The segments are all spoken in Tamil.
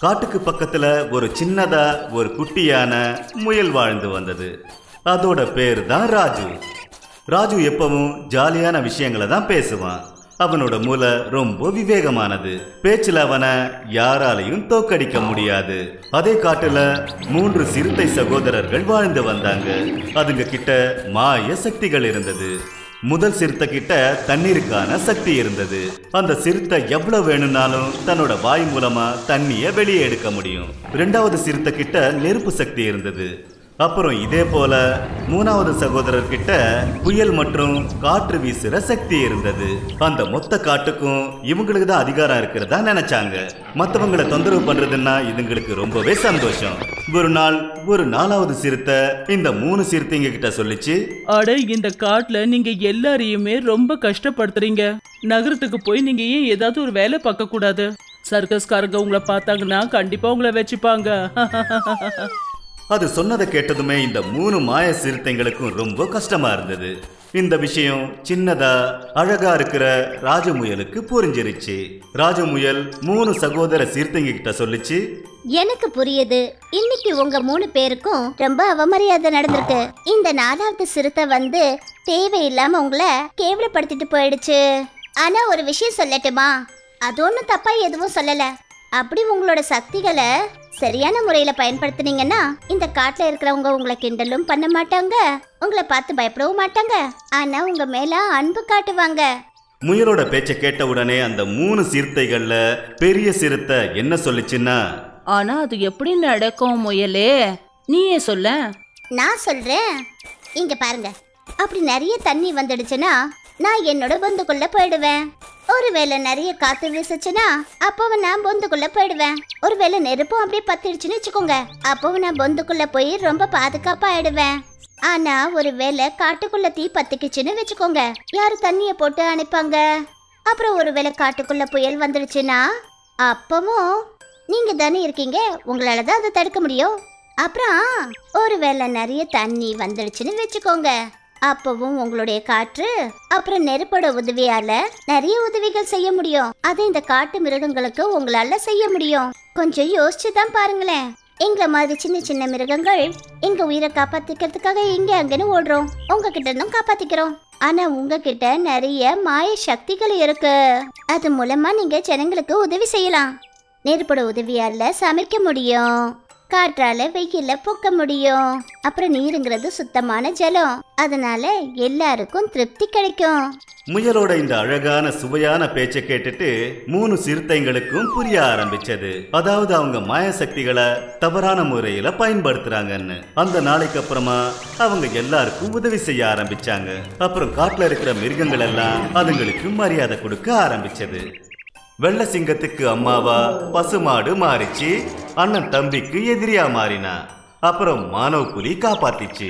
காட்டுக்கு பக்கத்துல ஒரு சின்னதா ஒரு குட்டியான முயல் வாழ்ந்து வந்தது அதோட பேர் தான் ராஜு ராஜு எப்பவும் ஜாலியான விஷயங்களை தான் பேசுவான் அவனோட மூளை ரொம்ப விவேகமானது பேச்சுல அவனை யாராலையும் தோக்கடிக்க முடியாது அதே காட்டுல மூன்று சிறுத்தை சகோதரர்கள் வாழ்ந்து வந்தாங்க அதுங்க கிட்ட மாய சக்திகள் இருந்தது முதல் சிறுத்தை கிட்ட தண்ணீருக்கான சக்தி இருந்தது அந்த சிறுத்தை எவ்வளவு வேணும்னாலும் தன்னோட வாய் மூலமா தண்ணிய வெளியே எடுக்க முடியும் ரெண்டாவது சிறுத்தை கிட்ட நெருப்பு சக்தி இருந்தது அப்புறம் இதே போல மூணாவது சகோதரர் கிட்ட புயல் மற்றும் காற்று வீசுற சக்தி இருந்தது அந்த மொத்த காட்டுக்கும் இவங்களுக்கு தான் அதிகாரம் இருக்கிறதா நினைச்சாங்க மத்தவங்களை தொந்தரவு பண்றதுன்னா இதுங்களுக்கு ரொம்பவே சந்தோஷம் ஒரு நாள் ஒரு நாலாவது சிறுத்தை இந்த மூணு சிறுத்தைங்க கிட்ட சொல்லிச்சு அட இந்த காட்டுல நீங்க எல்லாரையுமே ரொம்ப கஷ்டப்படுத்துறீங்க நகரத்துக்கு போய் நீங்க ஏன் ஏதாவது ஒரு வேலை பார்க்க கூடாது சர்க்கஸ்காரங்க உங்களை பார்த்தாங்கன்னா கண்டிப்பா உங்களை வச்சுப்பாங்க அது சொன்னதை கேட்டதுமே இந்த மூணு மாய சிறுத்தைங்களுக்கும் ரொம்ப கஷ்டமா இருந்தது இந்த விஷயம் சின்னதா அழகா இருக்கிற ராஜமுயலுக்கு புரிஞ்சிருச்சு ராஜமுயல் மூணு சகோதர சிறுத்தைங்க கிட்ட சொல்லிச்சு எனக்கு புரியுது இன்னைக்கு உங்க மூணு பேருக்கும் ரொம்ப அவமரியாதை நடந்திருக்கு இந்த நாலாவது சிறுத்தை வந்து தேவையில்லாம உங்களை கேவலப்படுத்திட்டு போயிடுச்சு ஆனா ஒரு விஷயம் சொல்லட்டுமா அது ஒன்றும் தப்பா எதுவும் சொல்லல அப்படி உங்களோட சக்திகளை சரியான முறையில பயன்படுத்துனீங்கன்னா இந்த காட்டுல இருக்கிறவங்க உங்களை கிண்டலும் பண்ண மாட்டாங்க உங்களை பார்த்து பயப்படவும் மாட்டாங்க ஆனா உங்க மேல அன்பு காட்டுவாங்க முயலோட பேச்சை கேட்ட உடனே அந்த மூணு சிறுத்தைகள்ல பெரிய சிறுத்தை என்ன சொல்லுச்சுன்னா ஆனா அது எப்படி நடக்கும் முயலே நீயே சொல்ல நான் சொல்றேன் இங்க பாருங்க அப்படி நிறைய தண்ணி வந்துடுச்சுன்னா நான் என்னோட பொந்துக்குள்ள போயிடுவேன் ஒருவேளை நிறைய காத்து வீசுச்சுன்னா அப்பவும் நான் பொந்துக்குள்ள போயிடுவேன் ஒருவேளை நெருப்பும் அப்படியே பத்திடுச்சுன்னு வச்சுக்கோங்க அப்பவும் நான் பொந்துக்குள்ள போய் ரொம்ப பாதுகாப்பா ஆயிடுவேன் ஆனா ஒருவேளை காட்டுக்குள்ள தீ பத்திக்குச்சுன்னு வச்சுக்கோங்க யாரு தண்ணிய போட்டு அனுப்பாங்க அப்புறம் ஒருவேளை காட்டுக்குள்ள புயல் வந்துடுச்சுன்னா அப்பவும் நீங்க தானே இருக்கீங்க உங்களால தான் அதை தடுக்க முடியும் அப்புறம் ஒருவேளை நிறைய தண்ணி வந்துடுச்சுன்னு வச்சுக்கோங்க அப்பவும் உங்களுடைய காற்று அப்புறம் நெருப்போட உதவியால நிறைய உதவிகள் செய்ய முடியும் அதை இந்த காட்டு மிருகங்களுக்கு உங்களால செய்ய முடியும் கொஞ்சம் யோசிச்சு தான் பாருங்களேன் எங்களை மாதிரி சின்ன சின்ன மிருகங்கள் எங்க உயிரை காப்பாத்திக்கிறதுக்காக இங்க அங்கன்னு ஓடுறோம் உங்ககிட்ட இருந்தும் காப்பாத்திக்கிறோம் ஆனா உங்ககிட்ட நிறைய மாய சக்திகள் இருக்கு அது மூலமா நீங்க ஜனங்களுக்கு உதவி செய்யலாம் நெருப்போட உதவியால சமைக்க முடியும் காற்றால வெயில போக்க முடியும் அப்புறம் நீருங்கிறது சுத்தமான ஜலம் அதனால எல்லாருக்கும் திருப்தி கிடைக்கும் முயலோட இந்த அழகான சுவையான பேச்சை கேட்டுட்டு மூணு சிறுத்தைங்களுக்கும் புரிய ஆரம்பிச்சது அதாவது அவங்க மாய சக்திகளை தவறான முறையில பயன்படுத்துறாங்கன்னு அந்த நாளைக்கு அப்புறமா அவங்க எல்லாருக்கும் உதவி செய்ய ஆரம்பிச்சாங்க அப்புறம் காட்டுல இருக்கிற மிருகங்கள் எல்லாம் அதுங்களுக்கு மரியாதை கொடுக்க ஆரம்பிச்சது வெள்ள சிங்கத்துக்கு அம்மாவா பசுமாடு மாறிச்சு அண்ணன் தம்பிக்கு எதிரியா மாறினா அப்புறம் மானவ புலி காப்பாத்திச்சு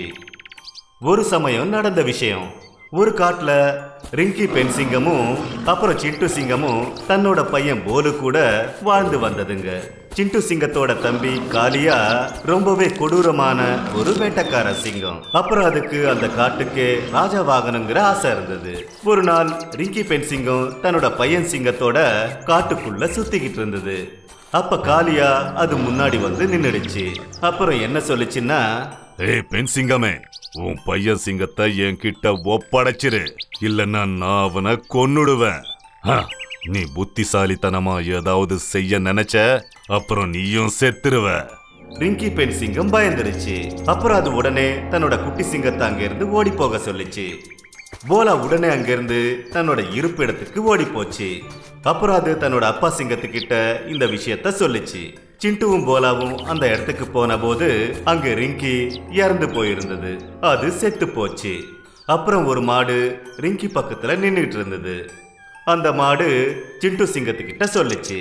ஒரு சமயம் நடந்த விஷயம் ஒரு காட்டுல ரிங்கி பெண் சிங்கமும் அப்புறம் சிண்டு சிங்கமும் தன்னோட பையன் போலு கூட வாழ்ந்து வந்ததுங்க சிண்டு சிங்கத்தோட தம்பி காளியா ரொம்பவே கொடூரமான ஒரு வேட்டக்கார சிங்கம் அப்புறம் அதுக்கு அந்த காட்டுக்கு ராஜாவாகணுங்கிற ஆசை இருந்தது ஒரு நாள் ரிங்கி பெண் சிங்கம் தன்னோட பையன் சிங்கத்தோட காட்டுக்குள்ள சுத்திக்கிட்டு இருந்தது அப்ப காளியா அது முன்னாடி வந்து நின்னுடுச்சு அப்புறம் என்ன சொல்லுச்சுன்னா ஏய் பெண் சிங்கமே உன் பையன் சிங்கத்தை என்கிட்ட ஒப்படைச்சிரு இல்லைன்னா நான் அவனை கொன்னுடுவேன் ஹ, நீ புத்திசாலித்தனமா ஏதாவது செய்ய நினைச்ச அப்புறம் நீயும் செத்துருவ ரிங்கி பெண் சிங்கம் பயந்துருச்சு அப்புறம் அது உடனே தன்னோட குட்டி சிங்கத்தை அங்கிருந்து ஓடி போக சொல்லுச்சு போலா உடனே அங்கிருந்து தன்னோட இருப்பிடத்துக்கு ஓடி போச்சு அப்புறம் அது தன்னோட அப்பா சிங்கத்துக்கிட்ட இந்த விஷயத்த சொல்லுச்சு சிண்டுவும் போலாவும் அந்த இடத்துக்கு போன போது அங்க ரிங்கி இறந்து போயிருந்தது அது செத்து போச்சு அப்புறம் ஒரு மாடு ரிங்கி பக்கத்துல நின்னுட்டு இருந்தது அந்த மாடு சிண்டு சிங்கத்துக்கிட்ட சொல்லுச்சு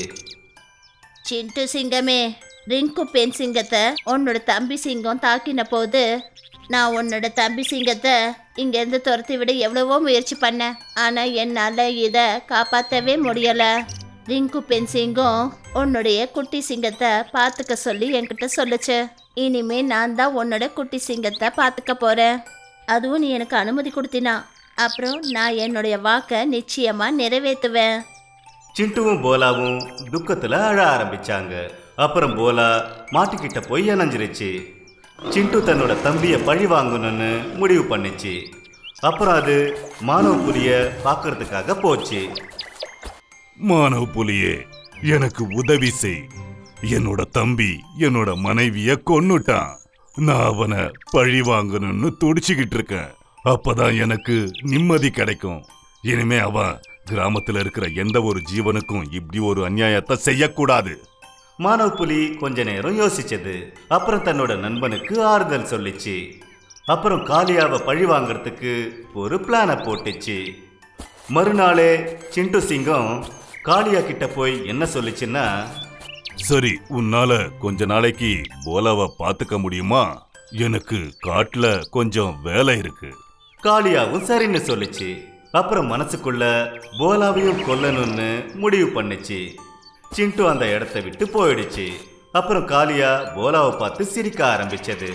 சிண்டு சிங்கமே ரிங்கு பெண் சிங்கத்தை உன்னோட தம்பி சிங்கம் தாக்கின போது நான் உன்னோட தம்பி சிங்கத்தை இங்கேருந்து துரத்தி விட எவ்வளவோ முயற்சி பண்ணேன் ஆனால் என்னால் இதை காப்பாற்றவே முடியலை ரிங்கு பெண் சிங்கம் உன்னுடைய குட்டி சிங்கத்தை பார்த்துக்க சொல்லி என்கிட்ட சொல்லுச்சு இனிமே நான் தான் உன்னோட குட்டி சிங்கத்தை பார்த்துக்க போகிறேன் அதுவும் நீ எனக்கு அனுமதி கொடுத்தினா அப்புறம் நான் என்னுடைய வாக்கை நிச்சயமாக நிறைவேற்றுவேன் சிண்டுவும் போலாவும் துக்கத்துல அழ ஆரம்பிச்சாங்க அப்புறம் போலா மாட்டுக்கிட்ட போய் இணைஞ்சிருச்சு சிண்டு தன்னோட தம்பிய பழி வாங்கணும்னு முடிவு பண்ணுச்சு அப்புறம் அது மானவ புலிய பார்க்கறதுக்காக போச்சு மானவ புலியே எனக்கு உதவி செய் என்னோட தம்பி என்னோட மனைவிய கொன்னுட்டான் நான் அவனை பழி வாங்கணும்னு துடிச்சுக்கிட்டு இருக்கேன் அப்பதான் எனக்கு நிம்மதி கிடைக்கும் இனிமே அவன் கிராமத்துல இருக்கிற எந்த ஒரு ஜீவனுக்கும் இப்படி ஒரு அநியாயத்தை செய்யக்கூடாது மானவ புலி கொஞ்ச நேரம் யோசிச்சது அப்புறம் தன்னோட நண்பனுக்கு ஆறுதல் சொல்லிச்சு அப்புறம் காளியாவை பழி வாங்குறதுக்கு ஒரு பிளானை போட்டுச்சு மறுநாளே சிண்டு சிங்கம் காளியா கிட்ட போய் என்ன சொல்லுச்சுன்னா சரி உன்னால கொஞ்ச நாளைக்கு போலாவை பாத்துக்க முடியுமா எனக்கு காட்டுல கொஞ்சம் வேலை இருக்கு காளியாவும் சரின்னு சொல்லுச்சு அப்புறம் மனசுக்குள்ள போலாவையும் கொல்லணும்னு முடிவு பண்ணுச்சு சிண்டு அந்த இடத்த விட்டு போயிடுச்சு அப்புறம் காளியா போலாவை பார்த்து சிரிக்க ஆரம்பிச்சது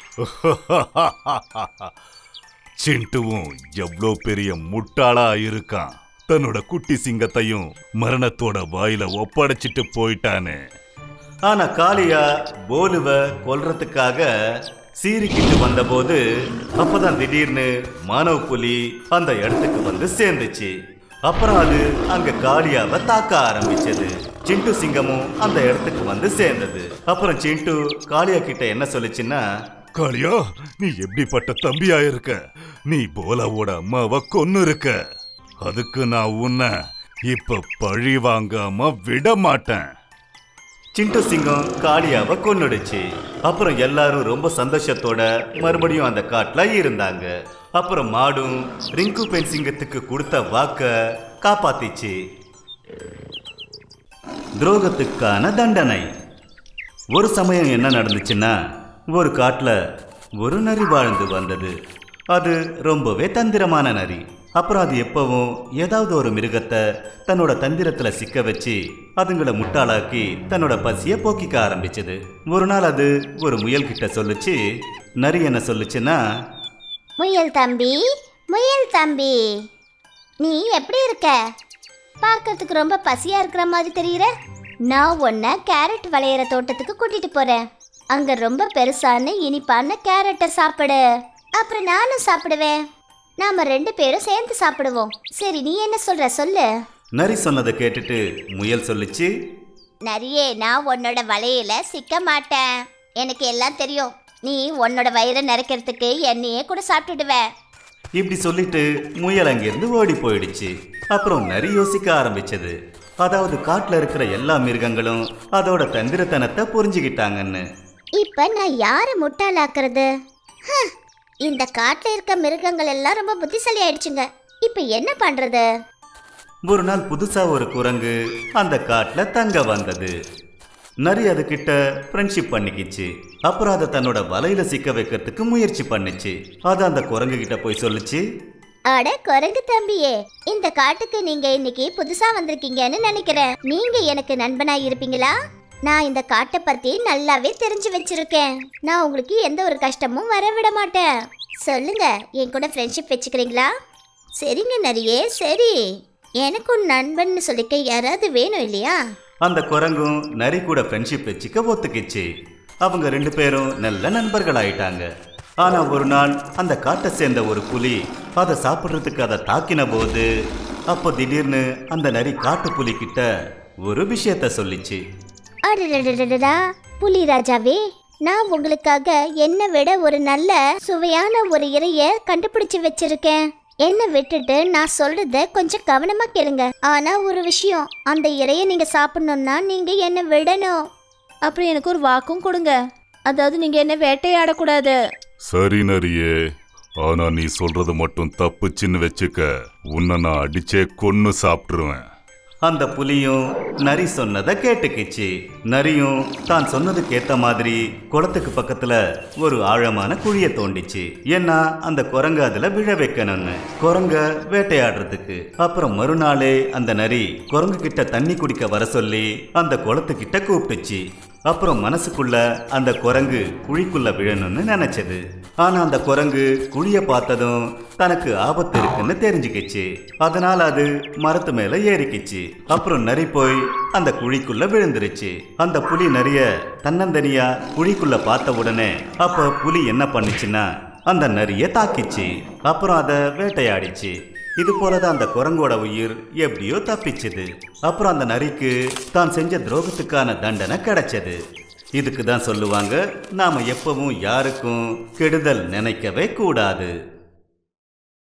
சிண்டுவும் எவ்வளோ பெரிய முட்டாளா இருக்கான் தன்னோட குட்டி சிங்கத்தையும் மரணத்தோட வாயில ஒப்படைச்சிட்டு போயிட்டானே ஆனா காளியா போலுவ கொல்றதுக்காக சீறிக்கிட்டு வந்தபோது அப்பதான் திடீர்னு மானவ புலி அந்த இடத்துக்கு வந்து சேர்ந்துச்சு அப்புறம் அது அங்க காளியாவை தாக்க ஆரம்பிச்சது சிண்டு சிங்கமும் அந்த இடத்துக்கு வந்து சேர்ந்தது அப்புறம் சிண்டு காளியா கிட்ட என்ன சொல்லுச்சுன்னா காளியா நீ எப்படிப்பட்ட தம்பியா இருக்க நீ போலாவோட அம்மாவை கொன்னு இருக்க அதுக்கு நான் உன்னை இப்ப பழி வாங்காம விட மாட்டேன் சிண்டு சிங்கம் காளியாவை கொன்னுடுச்சு அப்புறம் எல்லாரும் ரொம்ப சந்தோஷத்தோட மறுபடியும் அந்த காட்டுல இருந்தாங்க அப்புறம் மாடும் ரிங்கு பெண் சிங்கத்துக்கு கொடுத்த வாக்க காப்பாத்திச்சு துரோகத்துக்கான தண்டனை ஒரு சமயம் என்ன நடந்துச்சுன்னா ஒரு காட்டுல ஒரு நரி வாழ்ந்து வந்தது அது ரொம்பவே தந்திரமான நரி அப்புறம் அது எப்பவும் ஏதாவது ஒரு மிருகத்தை தன்னோட தந்திரத்துல சிக்க வச்சு அதுங்களை முட்டாளாக்கி தன்னோட பசியை போக்கிக்க ஆரம்பிச்சது ஒரு நாள் அது ஒரு முயல் கிட்ட சொல்லுச்சு நரி என்ன சொல்லுச்சுன்னா முயல் தம்பி முயல் தம்பி நீ எப்படி இருக்க பார்க்கறதுக்கு ரொம்ப பசியா இருக்கிற மாதிரி தெரியுற நான் உன்னை கேரட் விளையிற தோட்டத்துக்கு கூட்டிட்டு போறேன் அங்க ரொம்ப பெருசான இனிப்பான கேரட்டை சாப்பிடு அப்புறம் நானும் சாப்பிடுவேன் நாம ரெண்டு பேரும் சேர்ந்து சாப்பிடுவோம் சரி நீ என்ன சொல்ற சொல்லு நரி சொன்னதை கேட்டுட்டு முயல் சொல்லுச்சு நரியே நான் உன்னோட வலையில சிக்க மாட்டேன் எனக்கு எல்லாம் தெரியும் நீ உன்னோட வயிறை நிறைக்கிறதுக்கு என்னையே கூட சாப்பிட்டுடுவ இப்படி சொல்லிட்டு முயல் அங்கிருந்து ஓடி போயிடுச்சு அப்புறம் நரி யோசிக்க ஆரம்பிச்சது அதாவது காட்டுல இருக்கிற எல்லா மிருகங்களும் அதோட தந்திரத்தனத்தை புரிஞ்சுக்கிட்டாங்கன்னு இப்ப நான் யாரை முட்டாளாக்குறது ஹ், இந்த காட்டுல இருக்க மிருகங்கள் எல்லாம் ரொம்ப புத்திசாலி ஆயிடுச்சுங்க இப்ப என்ன பண்றது ஒரு நாள் புதுசா ஒரு குரங்கு அந்த காட்டுல தங்க வந்தது நரி அதுகிட்ட ஃப்ரெண்ட்ஷிப் பண்ணிக்கிச்சு அப்புறம் அதை தன்னோட வலையில சிக்க வைக்கிறதுக்கு முயற்சி பண்ணுச்சு அது அந்த குரங்கு கிட்ட போய் சொல்லுச்சு அட குரங்கு தம்பியே இந்த காட்டுக்கு நீங்க இன்னைக்கு புதுசா வந்திருக்கீங்கன்னு நினைக்கிறேன் நீங்க எனக்கு நண்பனா இருப்பீங்களா நான் இந்த காட்டை பத்தி நல்லாவே தெரிஞ்சு வச்சிருக்கேன் நான் உங்களுக்கு எந்த ஒரு கஷ்டமும் வர விட மாட்டேன் சொல்லுங்க என் கூட ஃப்ரெண்ட்ஷிப் வச்சுக்கிறீங்களா சரிங்க நரியே சரி எனக்கும் நண்பன்னு சொல்லிக்க யாராவது வேணும் இல்லையா அந்த குரங்கும் நரி கூட ஃப்ரெண்ட்ஷிப் வச்சுக்க ஒத்துக்கிச்சு அவங்க ரெண்டு பேரும் நல்ல நண்பர்கள் ஆயிட்டாங்க ஆனா ஒரு நாள் அந்த காட்டை சேர்ந்த ஒரு புலி அதை சாப்பிட்றதுக்கு அதை தாக்கின போது அப்போ திடீர்னு அந்த நரி காட்டு புலி கிட்ட ஒரு விஷயத்த சொல்லிச்சு அடடடடடடா புலி ராஜாவே நான் உங்களுக்காக என்னை விட ஒரு நல்ல சுவையான ஒரு இறைய கண்டுபிடிச்சு வச்சிருக்கேன் என்னை விட்டுட்டு நான் சொல்றத கொஞ்சம் கவனமா கேளுங்க ஆனா ஒரு விஷயம் அந்த இறைய நீங்க சாப்பிடணும்னா நீங்க என்னை விடணும் அப்புறம் எனக்கு ஒரு வாக்கும் கொடுங்க அதாவது நீங்க என்ன வேட்டையாடக்கூடாது சரி நரியே ஆனா நீ சொல்றது மட்டும் தப்புச்சின்னு வச்சுக்க உன்னை நான் அடிச்சே கொன்னு சாப்பிட்டுருவேன் அந்த புலியும் நரி சொன்னதை கேட்டுக்கிச்சு நரியும் தான் சொன்னதுக்கு ஏத்த மாதிரி குளத்துக்கு பக்கத்துல ஒரு ஆழமான குழிய தோண்டிச்சு ஏன்னா அந்த குரங்க அதுல விழ வைக்கணும்னு குரங்க வேட்டையாடுறதுக்கு அப்புறம் மறுநாளே அந்த நரி குரங்கு கிட்ட தண்ணி குடிக்க வர சொல்லி அந்த குளத்துக்கிட்ட கூப்பிட்டுச்சு அப்புறம் மனசுக்குள்ள அந்த குரங்கு குழிக்குள்ள விழணும்னு நினைச்சது ஆனா அந்த குரங்கு குழிய பார்த்ததும் தனக்கு ஆபத்து இருக்குன்னு தெரிஞ்சுக்கிச்சு அதனால அது மரத்து மேல ஏறிக்கிச்சு அப்புறம் நரி போய் அந்த குழிக்குள்ள விழுந்துருச்சு அந்த புலி நரிய தன்னந்தனியா குழிக்குள்ள பார்த்த உடனே அப்ப புலி என்ன பண்ணுச்சுன்னா அந்த நரிய தாக்கிச்சு அப்புறம் அதை வேட்டையாடிச்சு இது போலதான் அந்த குரங்கோட உயிர் எப்படியோ தப்பிச்சுது அப்புறம் அந்த நரிக்கு தான் செஞ்ச துரோகத்துக்கான தண்டனை கிடைச்சது இதுக்கு தான் சொல்லுவாங்க நாம எப்பவும் யாருக்கும் கெடுதல் நினைக்கவே கூடாது